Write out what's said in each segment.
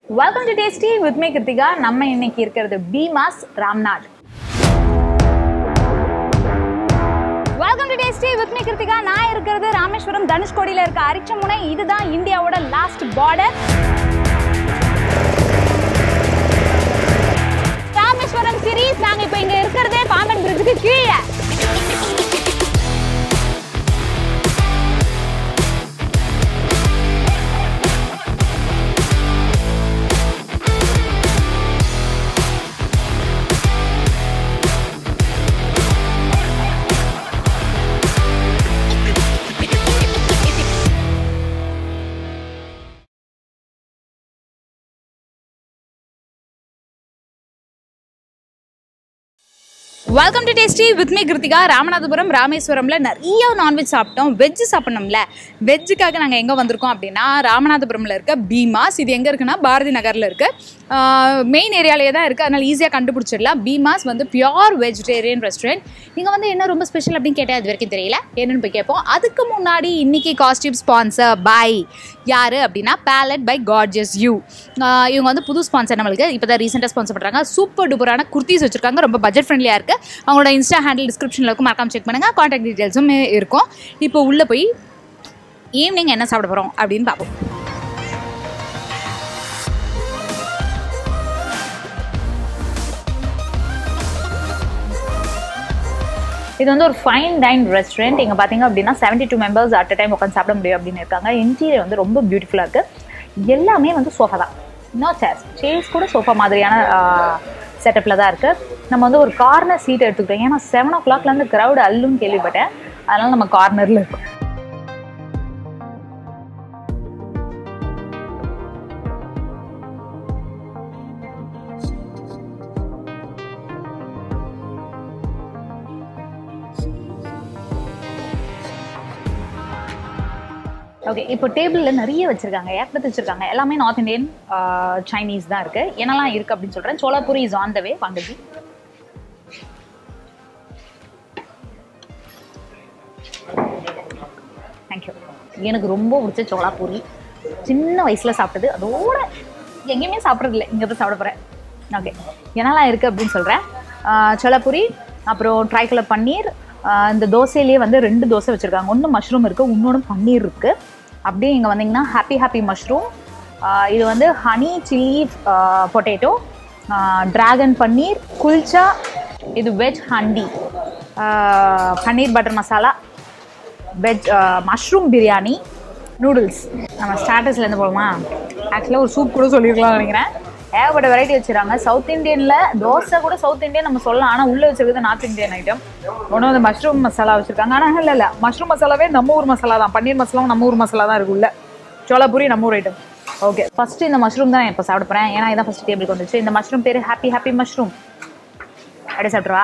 Welcome to tasty with me Krithika நம்ம இன்னைக்கு இருக்கிறது Bheemas Ramnath welcome to tasty with me Krithika நான் இருக்கிறது ராமேஸ்வரம் தனுஷ்கோடியில் இருக்க அரிச்சமுனை இதுதான் இந்தியாவோட லாஸ்ட் பார்டர் ராமேஸ்வரம் சீரீஸ் நாங்க இப்போ இங்க இருக்கிறதே பாம்பன் பிரிட்ஜுக்கு கீழே welcome to tasty with me Krithika Ramanathapuram ராமேஸ்வரம்ல நிறைய நான்வெஜ் சாப்பிட்டோம் வெஜ் சாப்பிடணும்ல வெஜ்ஜுக்காக நாங்கள் எங்கே வந்திருக்கோம் அப்படின்னா ராமநாதபுரம்ல இருக்க பீமாஸ் இது எங்கே இருக்குன்னா பாரதி நகரில் இருக்கு மெயின் ஏரியாலேயே தான் இருக்குது அதனால் ஈஸியாக கண்டுபிடிச்சிடலாம் பீமாஸ் வந்து பியோர் வெஜிடேரியன் ரெஸ்டாரண்ட் இங்கே வந்து என்ன ரொம்ப ஸ்பெஷல் அப்படின்னு கேட்டால் அது வரைக்கும் தெரியல என்னன்னு போய் கேட்போம் அதுக்கு முன்னாடி இன்னைக்கு காஸ்டியூம் ஸ்பான்சர் பை யார் அப்படின்னா பேலட் பை கார்ஜஸ் யூ இவங்க வந்து புது ஸ்பான்சர் நம்மளுக்கு இப்போ தான் ரீசெண்டாக ஸ்பான்சர் பண்ணுறாங்க சூப்பர் டூப்பரான குர்த்திஸ் வச்சுருக்காங்க ரொம்ப பட்ஜெட் ஃப்ரெண்ட்லியாக இருக்குது அவங்களோட இன்ஸ்டா ஹேண்டில் டிஸ்கிரிப்ஷனில் இருக்கும் மறக்காம செக் பண்ணுங்கள் காண்டாக்ட் டீட்டெயில்ஸும் இருக்கும் இப்போ உள்ளே போய் ஈவினிங் என்ன சாப்பிட போகிறோம் அப்படின்னு பார்ப்போம் இது வந்து ஒரு ஃபைன் டைன் ரெஸ்டாரண்ட் இங்கே பார்த்தீங்க அப்படின்னா seventy two members at time உட்காந்து சாப்பிட முடியும் அப்படின்னு இருக்காங்க இன்டீரியர் வந்து ரொம்ப பியூட்டிஃபுல்லாக இருக்குது எல்லாமே வந்து சோஃபா தான் நோ சேர்ஸ் சேர்ஸ் கூட சோஃபா மாதிரியான செட்டப்பில் தான் இருக்குது நம்ம வந்து ஒரு கார்னர் சீட் எடுத்துக்கிட்டோம் ஏன்னா செவன் ஓ கிளாக்லேருந்து க்ரௌட் அல்லுன்னு கேள்விப்பட்டேன் அதனால் நம்ம கார்னரில் இருக்கோம் ஓகே இப்போ டேபிளில் நிறைய வச்சுருக்காங்க ஏற்படுத்தி வச்சுருக்காங்க எல்லாமே நார்த் இந்தியன் சைனீஸ் தான் இருக்குது என்னெல்லாம் இருக்குது அப்படின்னு சொல்கிறேன் Solapuri is on the way வாங்கஜி தேங்க்யூ எனக்கு ரொம்ப பிடிச்ச சோலாபூரி சின்ன வயசில் சாப்பிட்டது அதோட எங்கேயுமே சாப்பிட்றதில்ல இங்கே தான் சாப்பிட போகிறேன் ஓகே என்னெல்லாம் இருக்குது அப்படின்னு சொல்கிறேன் சோலாபூரி அப்புறம் ட்ரைக்கலர் பன்னீர் ஆஹ் இந்த தோசையிலேயே வந்து ரெண்டு தோசை வச்சுருக்காங்க ஒன்று மஷ்ரூம் இருக்குது இன்னொன்று பன்னீர் இருக்குது அப்படியே இங்கே வந்தீங்கன்னா ஹாப்பி ஹாப்பி மஷ்ரூம் இது வந்து honey chilli potato dragon paneer kulcha இது veg handi ah paneer butter masala veg mushroom biryani noodles நம்ம ஸ்டாட்டஸ்லேருந்து போகலாமா ஆக்சுவலாக ஒரு சூப் கூட சொல்லியிருக்கலாம் நினைக்கிறேன் ஏகப்பட்ட வெரைட்டி வச்சுருக்காங்க சவுத் இந்தியனில் தோசை கூட சவுத் இந்தியன் நம்ம சொல்லலாம் ஆனால் உள்ளே வச்சிருக்கிறது நார்த் இந்தியன் ஐட்டம் ஒன்று வந்து மஷ்ரூம் மசாலா வச்சுருக்காங்க ஆனால் இல்லை இல்லை மஷ்ரூம் மசாலாவே நம்ம ஊர் மசாலா தான் பன்னீர் மசாலாவும் நம்ம ஊர் மசாலா தான் இருக்கு உள்ள சோலாபூரி நம்ம ஊர் ஐட்டம் ஓகே ஃபஸ்ட்டு இந்த மஷ்ரூம் தான் இப்போ சாப்பிட போகிறேன் ஏன்னா இதான் ஃபஸ்ட் டேபிளுக்கு வந்துச்சு இந்த மஷ்ரூம் பேர் ஹாப்பி ஹாப்பி மஷ்ரூம் அப்படியே சாப்பிட்ருவா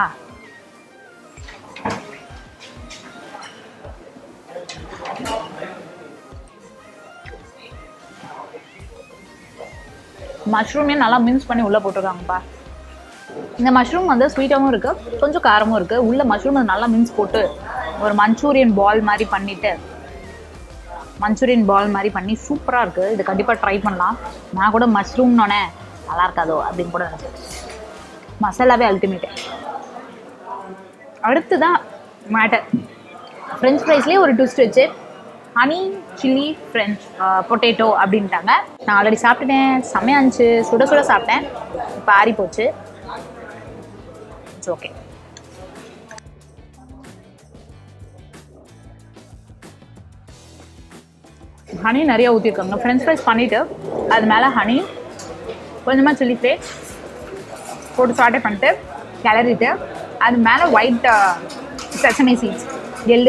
மஷ்ரூமே நல்லா மின்ஸ் பண்ணி உள்ளே போட்டிருக்காங்கப்பா இந்த மஷ்ரூம் வந்து ஸ்வீட்டாகவும் இருக்குது கொஞ்சம் காரமும் இருக்குது உள்ள மஷ்ரூம் நல்லா மின்ஸ் போட்டு ஒரு மஞ்சூரியன் பால் மாதிரி பண்ணிவிட்டு மஞ்சூரியன் பால் மாதிரி பண்ணி சூப்பராக இருக்குது இது கண்டிப்பாக ட்ரை பண்ணலாம் நான் கூட மஷ்ரூம்னோடனே நல்லா இருக்காதோ அப்படின்னு கூட நினச்சேன் மசாலாவே அல்டிமேட்டு அடுத்து தான் மேட்டர் ஃப்ரெஞ்ச் ஃப்ரைஸ்லேயே ஒரு ட்விஸ்ட் வச்சு ஹனி சில்லி ஃப்ரெஞ்ச் பொட்டேட்டோ அப்படின்ட்டாங்க நான் ஆல்ரெடி சாப்பிட்டுட்டேன் செம்மையா இருந்துச்சு சுட சுட சாப்பிட்டேன் இப்போ ஆறி போச்சு இட்ஸ் ஓகே ஹனி நிறைய ஊற்றிருக்காங்க ஃப்ரெஞ்ச் ஃப்ரைஸ் பண்ணிவிட்டு அது மேலே ஹனி கொஞ்சமாக சில்லி ஃப்ளேக்ஸ் போட்டு சாட்டே பண்ணிட்டு கிளறிட்டு அது மேலே ஒயிட் செசமி சீட்ஸ் எள்ளு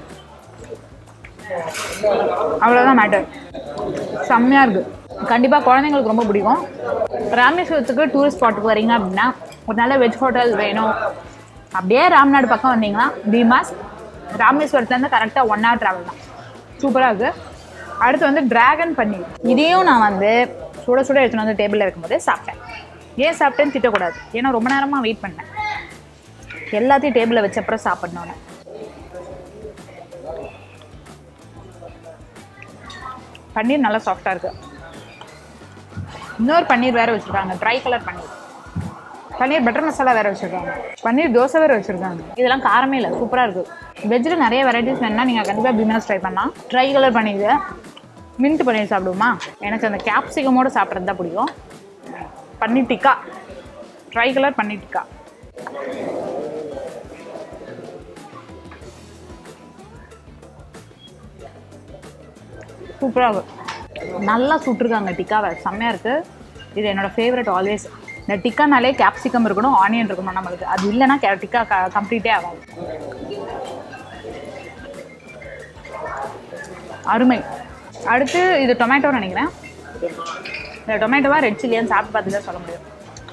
அவ்வளோதான் மேட்டர் செம்மையாக இருக்குது கண்டிப்பாக குழந்தைங்களுக்கு ரொம்ப பிடிக்கும் ராமேஸ்வரத்துக்கு டூரிஸ்ட் ஸ்பாட்டுக்கு வரீங்க அப்படின்னா ஒரு நல்ல வெஜ் ஹோட்டல் வேணும் அப்படியே ராம்நாடு பக்கம் வந்தீங்கன்னா பீமாஸ் ராமேஸ்வரத்துலேருந்து கரெக்டாக ஒன் ஹவர் ட்ராவல் தான் சூப்பராக இருக்குது அடுத்து வந்து டிராகன் பன்னீர் இதையும் நான் வந்து சுட சுட எடுத்துன்னு வந்து டேபிளில் இருக்கும்போது சாப்பிட்டேன் ஏன் சாப்பிட்டேன்னு திட்டக்கூடாது ஏன்னா ரொம்ப நேரமாக வெயிட் பண்ணேன் எல்லாத்தையும் டேபிளில் வச்ச அப்புறம் சாப்பிட்ணுன்னு பன்னீர் நல்லா சாஃப்டாக இருக்குது இன்னொரு பன்னீர் வேறு வச்சுருக்காங்க tricolour paneer paneer butter masala வேறு வச்சுருக்காங்க பன்னீர் தோசை வேறு வச்சுருக்காங்க இதெல்லாம் காரமே இல்லை சூப்பராக இருக்குது வெஜ்ஜில் நிறைய வெரைட்டிஸ் வேணுன்னா நீங்கள் கண்டிப்பாக பிமினஸ் ட்ரை பண்ணலாம் tricolour paneer mint paneer சாப்பிடுவோமா எனக்கு அந்த கேப்சிகமோட சாப்பிட்றது தான் பிடிக்கும் பன்னீர் டிக்கா ட்ரை கலர் பன்னீர் டிக்கா சூப்பராக இருக்கும் நல்லா சுட்டிருக்காங்க டிக்காவை செம்மையாக இருக்குது இது என்னோட ஃபேவரட் ஆல்வேஸ் இந்த டிக்கானாலே கேப்சிகம் இருக்கணும் ஆனியன் இருக்கணும் நம்மளுக்கு அது இல்லைன்னா கே டிக்கா க கம்ப்ளீட்டே ஆகாது அருமை அடுத்து இது டொமேட்டோ நினைக்கிறேன் இந்த டொமேட்டோவா ரெட் சில்லியான்னு சாப்பிட்டு பார்த்து தான் சொல்ல முடியும்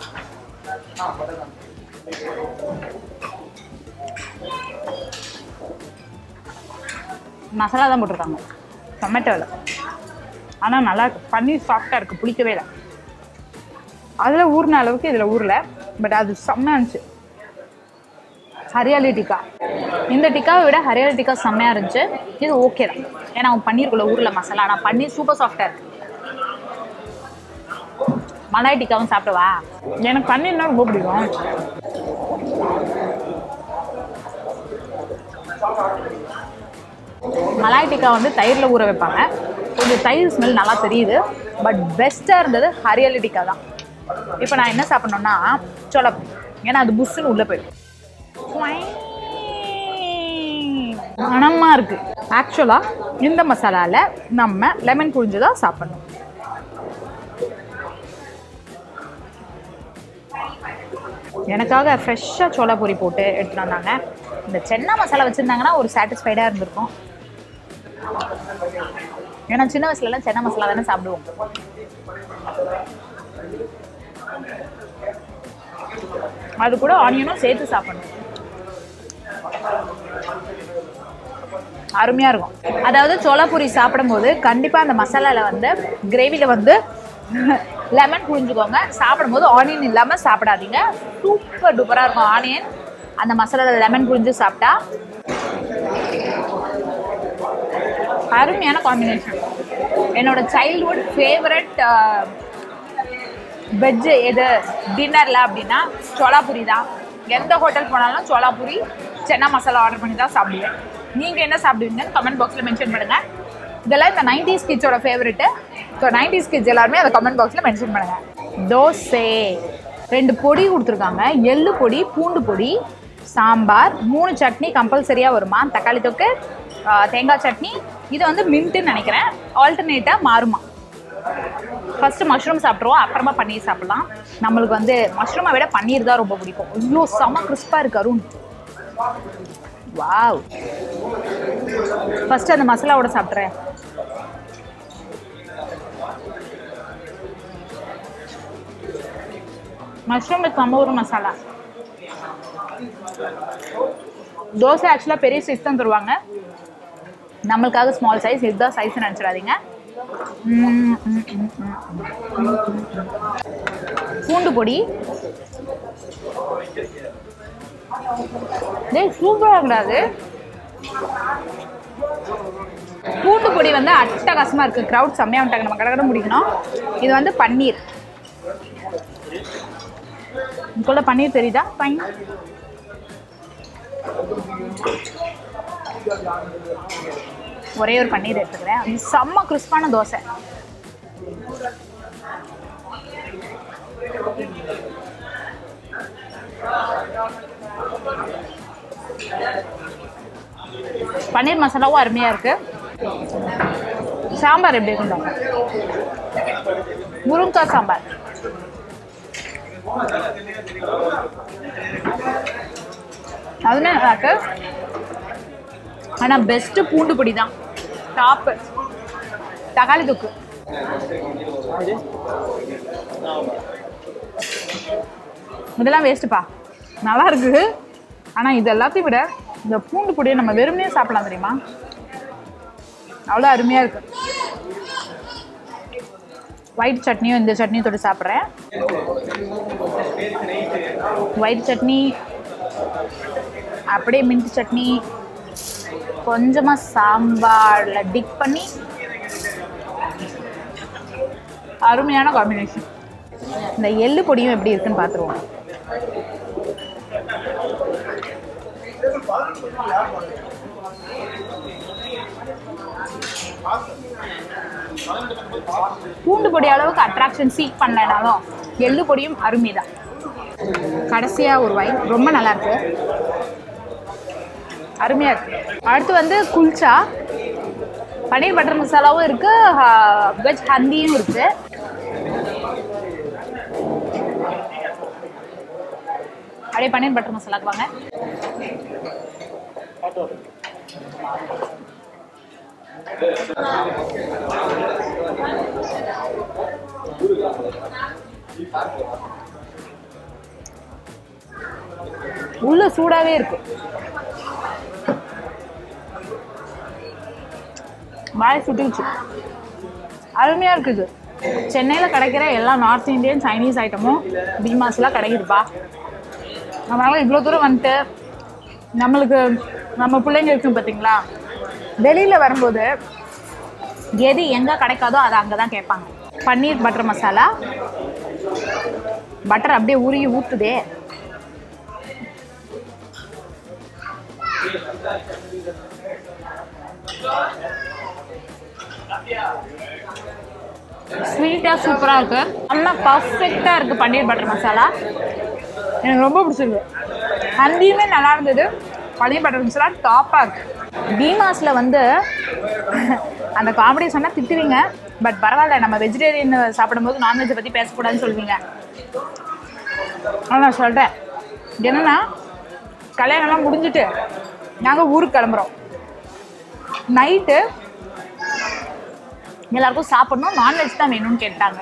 மசாலா தான் போட்டிருக்காங்க டொமேட்டோவில் ஆனால் நல்லா இருக்கு பன்னீர் சாஃப்டாக இருக்குது புளிக்கவே இல்லை அதில் ஊறின அளவுக்கு இதில் ஊறல பட் அது செம்மையாக இருந்துச்சு ஹரியாலி டிக்கா இந்த டிக்காவை விட ஹரியாலி டிக்கா செம்மையாக இருந்துச்சு இது ஓகே தான் ஏன்னா அவன் பன்னீருக்குள்ள ஊரில் மசாலா ஆனால் பன்னீர் சூப்பர் சாஃப்டாக இருக்கு மலாய் டிக்காவும் சாப்பிடவா எனக்கு பன்னீர்னா ரொம்ப பிடிக்கும் மலாய் டிக்கா வந்து தயிரில் ஊற வைப்பாங்க கொஞ்சம் தயிர் ஸ்மெல் நல்லா தெரியுது பட் பெஸ்ட்டாக இருந்தது ஹரியாலி டிக்கா தான் இப்போ நான் என்ன சாப்பிட்ணுன்னா சோள ஏன்னா அது புஷ்ஷுன்னு உள்ளே போயிடும் மணமாக இருக்குது ஆக்சுவலாக இந்த மசாலாவில் நம்ம லெமன் புழிஞ்சு தான் சாப்பிட்ணும் எனக்காக ஃப்ரெஷ்ஷாக சோளா பூரி போட்டு எடுத்துகிட்டு வந்தாங்க இந்த சென்னா மசாலா வச்சுருந்தாங்கன்னா ஒரு சாட்டிஸ்ஃபைடாக இருந்திருக்கும் ஏன்னா சின்ன வயசுலலாம் சென்னா மசாலா தானே சாப்பிடுவோம் அது கூட ஆனியனும் சேர்த்து சாப்பிடணும் அருமையாக இருக்கும் அதாவது சோளாபூரி சாப்பிடும்போது கண்டிப்பாக அந்த மசாலாவில் வந்து கிரேவியில் வந்து லெமன் புழிஞ்சுக்கோங்க சாப்பிடும்போது ஆனியன் இல்லாமல் சாப்பிடாதீங்க சூப்பர் டூப்பராக இருக்கும் ஆனியன் அந்த மசாலாவில் லெமன் புழிஞ்சு சாப்பிட்டா அருமையான காம்பினேஷன் என்னோட சைல்ட்ஹுட் ஃபேவரட் வெஜ்ஜு எது டின்னரில் அப்படின்னா சோளாபூரி தான் எந்த ஹோட்டல் போனாலும் சோளாபூரி சென்னா மசாலா ஆர்டர் பண்ணி தான் சாப்பிடுவேன் நீங்கள் என்ன சாப்பிடுவீங்கன்னு கமெண்ட் பாக்ஸில் மென்ஷன் பண்ணுங்கள் இதெல்லாம் இந்த நைன்டிஸ் கிட்ஸோட ஃபேவரெட்டு ஸோ நைன்டிஸ் கிட்ஸ் எல்லாருமே அதை கமெண்ட் பாக்ஸில் மென்ஷன் பண்ணுங்கள் தோசை ரெண்டு பொடி கொடுத்துருக்காங்க எள்ளு பொடி பூண்டு பொடி சாம்பார் மூணு சட்னி கம்பல்சரியாக வருமா தக்காளி தொக்கு ஆ, தேங்காய் சட்னி இது வந்து மின்ட்டுன்னு நினைக்கிறேன் ஆல்டர்னேட்டாக மாறுமா ஃபர்ஸ்ட் மஷ்ரூம் சாப்பிட்ருவோம் அப்புறமா பன்னீர் சாப்பிடலாம் நம்மளுக்கு வந்து மஷ்ரூமை விட பன்னீர் தான் ரொம்ப பிடிக்கும் இவ்வளோ செம கிறிஸ்பாக இருக்கு அருண் வாவ் ஃபர்ஸ்ட் அந்த மசாலாவோட சாப்பிட்றேன் மஷ்ரூம் வித் கம்பூர் மசாலா தோசை ஆக்சுவலாக பெரிய சைஸ் தான் தருவாங்க நம்மளுக்காக ஸ்மால் சைஸ் இதுதான் சைஸ் நினச்சிடாதீங்க ம், ம், ம், ம், ம். பூண்டு பொடி டேய் சூப்பராக கூடாது பூண்டு பொடி வந்து அட்டகாசமாக இருக்குது க்ரௌட் செம்மையாக வந்துட்டாங்க நம்ம கடை கடை முடிக்கணும் இது வந்து பன்னீர் இதுக்குள்ள பன்னீர் தெரியுதா ஃபைன் ஒரே ஒரு பன்னீர் எடுத்துக்கிறேன் இது செம்ம கிறிஸ்பான தோசை பன்னீர் மசாலாவும் அருமையாக இருக்கு சாம்பார் எப்படி இருக்குன்னு முருங்கைக்காய் சாம்பார் அதுவுமே நல்லா இருக்கு ஆனால் பெஸ்ட்டு பூண்டு பொடி தான் டாப்பு தக்காளி தொக்கு இதெல்லாம் வேஸ்ட்டுப்பா நல்லா இருக்கு ஆனால் இது எல்லாத்தையும் விட இந்த பூண்டு பொடியை நம்ம வெறுமனே சாப்பிடலாம் தெரியுமா அவ்வளோ அருமையாக இருக்கு ஒயிட் சட்னியும் இந்த சட்னியும் தொட்டு சாப்பிட்றேன் ஒயிட் சட்னி அப்படியே மின்ட் சட்னி கொஞ்சமாக சாம்பாரில் டிக் பண்ணி அருமையான காம்பினேஷன் இந்த எள்ளு பொடியும் எப்படி இருக்குன்னு பார்த்துருவோம் பூண்டு பொடி அளவுக்கு அட்ராக்ஷன் சீக் பண்ணலனாலும் எள்ளு பொடியும் அருமை தான் கடைசியாக ஒரு வாய் ரொம்ப நல்லா இருக்கு அருமையாக இருக்கு அடுத்து வந்து குல்ச்சா பன்னீர் பட்டர் மசாலாவும் இருக்கு வெஜ் ஹந்தியும் இருக்கு அப்படியே பன்னீர் பட்டர் மசாலாக்கு வாங்க உள்ள சூடாவே இருக்கு வாய் சுட்டுச்சு அருமையா இருக்குது சென்னையில் கிடைக்கிற எல்லா நார்த் இந்தியன் சைனீஸ் ஐட்டமும் பீமாஸ்லாம் கிடைக்குதுப்பா நம்மளால இவ்வளோ தூரம் வந்துட்டு நம்மளுக்கு நம்ம பிள்ளைங்க இருக்கும் பார்த்தீங்களா வெளியில் வரும்போது எது எங்கே கிடைக்காதோ அதை அங்கே தான் கேட்பாங்க பன்னீர் பட்டர் மசாலா பட்டர் அப்படியே உருகி ஊற்றுதே ஸ்வீட்டாக சூப்பராக இருக்கு செம்ம பர்ஃபெக்டாக இருக்குது பன்னீர் பட்டர் மசாலா எனக்கு ரொம்ப பிடிச்சிருக்கு ஹந்தியுமே நல்லா இருந்தது பன்னீர் பட்டர் மசாலா டாப்பாக இருக்கு பீமாஸில் வந்து அந்த காமெடி சொன்னால் திட்டுவீங்க பட் பரவாயில்ல நம்ம வெஜிடேரியன் சாப்பிடும்போது நான்வெஜ்ஜை பற்றி பேசக்கூடாதுன்னு சொல்வீங்க ஆனால் நான் சொல்கிறேன் என்னன்னா கல்யாணம்லாம் முடிஞ்சுட்டு நாங்கள் ஊருக்கு கிளம்புறோம் நைட்டு எல்லாருக்கும் சாப்பிடணும் நான்வெஜ் தான் வேணும்னு கேட்டாங்க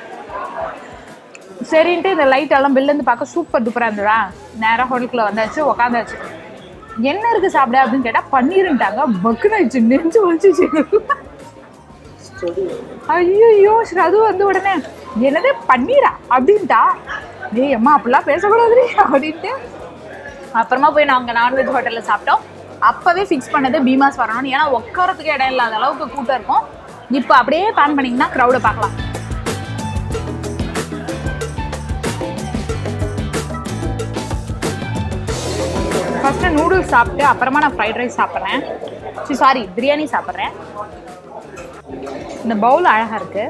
சரின்ட்டு இந்த லைட் எல்லாம் வெளிலேருந்து பார்க்க சூப்பர் டூப்பராக இருந்ததா நேராக ஹோட்டலுக்குள்ள வந்தாச்சு உக்காந்தாச்சு என்ன இருக்கு சாப்பிட அப்படின்னு கேட்டால் பன்னீருன்ட்டாங்க பக்குன்னு ஆயிடுச்சு நெஞ்சு வலிச்சிச்சு ஐயோ ஸ்ரது வந்து உடனே என்னது பன்னீரா அப்படின்ட்டா ஏய் அம்மா அப்படிலாம் பேசக்கூடாதுரி அப்படின்ட்டு அப்புறமா போய் நாங்கள் நான்வெஜ் ஹோட்டலில் சாப்பிட்டோம் அப்போவே ஃபிக்ஸ் பண்ணது பீமாஸ் வரணும்னு ஏன்னா உட்காரத்துக்கு இடம் இல்லாத அளவுக்கு கூட்டம் இருக்கும் இப்போ அப்படியே பிளான் பண்ணிங்கன்னா க்ரௌடை பார்க்கலாம் ஃபஸ்ட்டு நூடுல்ஸ் சாப்பிட்டு அப்புறமா நான் ஃப்ரைட் ரைஸ் சாப்பிட்றேன் சி சாரி பிரியாணி சாப்பிட்றேன் இந்த பவுல் அழகாக இருக்குது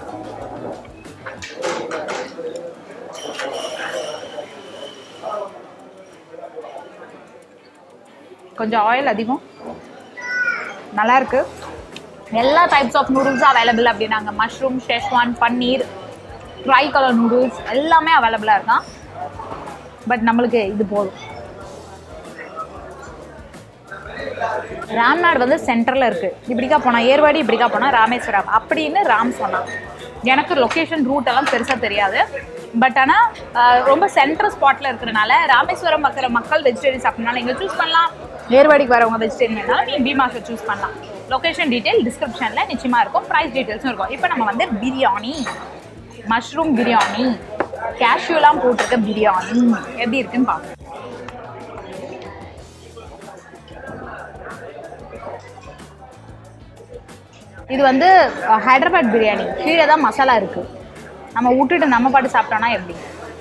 கொஞ்சம் ஆயில் அதிகம் நல்லா இருக்கு எல்லா டைப்ஸ் ஆஃப் நூடுல்ஸும் அவைலபிள் அப்படின்னாங்க mushroom schezwan paneer tricolour noodles எல்லாமே அவைலபிளாக இருக்கான் பட் நம்மளுக்கு இது போதும் ராம்நாடு வந்து சென்டரில் இருக்குது இப்படிக்கா போனால் ஏர்வாடி இப்படிக்கா போனால் ராமேஸ்வரம் அப்படின்னு ராம் சொன்னான் எனக்கு லொக்கேஷன் ரூட் எல்லாம் பெருசாக தெரியாது பட் ஆனால் ரொம்ப சென்ட்ரல் ஸ்பாட்டில் இருக்கிறனால ராமேஸ்வரம் இருக்கிற மக்கள் வெஜிடேரியன் சாப்பிட்றனால இங்கே சூஸ் பண்ணலாம் ஏர்வாடிக்கு வரவங்க வெஜிடேரியன் வேணாலும் நீங்கள் பீமாஸை சூஸ் பண்ணலாம் லொக்கேஷன் டீட்டெயில் டிஸ்கிரிப்ஷனில் நிச்சயமாக இருக்கும் ப்ரைஸ் டீட்டெயில்ஸும் இருக்கும் இப்போ நம்ம வந்து பிரியாணி மஷ்ரூம் பிரியாணி கேஷ்யூலாம் போட்டிருக்க பிரியாணி எப்படி இருக்குன்னு பார்ப்போம் இது வந்து அஹ், ஹைதராபாத் பிரியாணி கீழே தான் மசாலா இருக்கு நம்ம விட்டுட்டு நம்ம பாட்டு சாப்பிட்டோம்னா எப்படி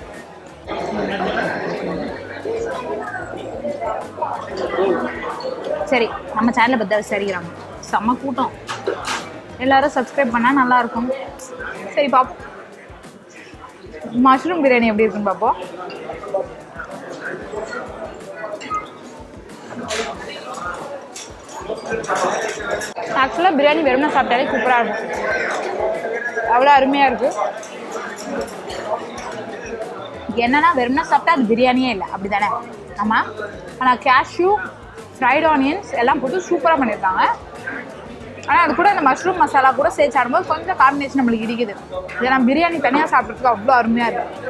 சரி நம்ம சேனலை பற்றி விசாரிக்கிறாங்க செம்ம கூட்டம் எல்லாரும் சப்ஸ்கிரைப் பண்ணால் நல்லா இருக்கும் சரி பார்ப்போம் மஷ்ரூம் பிரியாணி எப்படி இருக்குன்னு பார்ப்போம் ஆக்சுவலாக பிரியாணி வெறும்னா சாப்பிட்டாலே சூப்பராக இருக்கும் அவ்வளோ அருமையாக இருக்கு என்னன்னா வெறும்னா சாப்பிட்டா அது பிரியாணியே இல்லை அப்படி தானே ஆமாம் ஆனால் கேஷ்யூ ஃப்ரைட் ஆனியன்ஸ் எல்லாம் போட்டு சூப்பராக பண்ணியிருக்காங்க ஆனால் அது கூட இந்த மஷ்ரூம் மசாலா கூட சேர்த்து ஆடும்போது கொஞ்சம் காம்பினேஷன் நம்மளுக்கு இடிக்குது இதை நான் பிரியாணி தனியாக சாப்பிட்றதுக்கு அவ்வளோ அருமையாக இருக்கு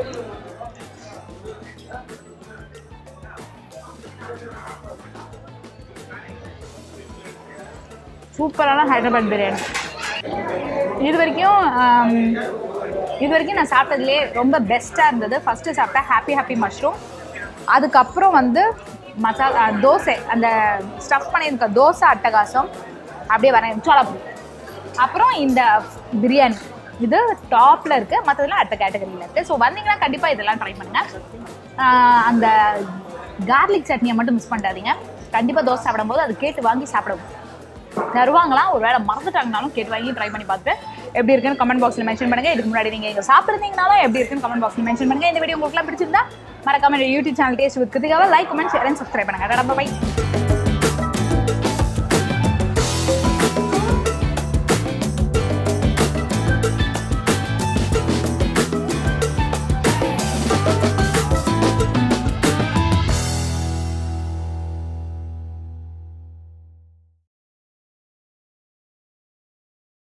சூப்பரான ஹைதராபாத் பிரியாணி இது வரைக்கும் ஆம், இது வரைக்கும் நான் சாப்பிட்டதுலே ரொம்ப பெஸ்ட்டாக இருந்தது ஃபஸ்ட்டு சாப்பிட்டேன் ஹாப்பி ஹாப்பி மஷ்ரூம் அதுக்கப்புறம் வந்து மசாலா தோசை அந்த ஸ்டஃப் பண்ணியிருக்க தோசை அட்டகாசம் அப்படியே வரேன் சோளாப்பூரி அப்புறம் இந்த பிரியாணி இது டாப்பில் இருக்குது மற்றதெல்லாம் அடுத்த கேட்டகரியில் இருக்குது ஸோ வந்தீங்கன்னா கண்டிப்பாக இதெல்லாம் ட்ரை பண்ணுங்கள் ஆஹ் அந்த கார்லிக் சட்னியை மட்டும் மிஸ் பண்ணாதீங்க கண்டிப்பாக தோசை சாப்பிடும்போது அது கேட்டு வாங்கி சாப்பிடுவோம் தருவாங்களாம் ஒரு வேளை மறந்துட்டாங்கனாலும் கேட்டு வாங்கி ட்ரை பண்ணி பார்த்துட்டு எப்படி இருக்குன்னு கமெண்ட் பாக்ஸில் மென்ஷன் பண்ணுங்க இதுக்கு முன்னாடி நீங்கள் இங்கே சாப்பிட்ருந்தீங்கனாலும் எப்படி இருக்குன்னு கமெண்ட் பாக்ஸில் மென்ஷன் பண்ணுங்க இந்த வீடியோ உங்களுக்குலாம் பிடிச்சிருந்தா மறக்காம யூடியூப் சேனல் டேஸ்ட் வித் கிருத்திகாவை like comment share and subscribe பண்ணுங்க பை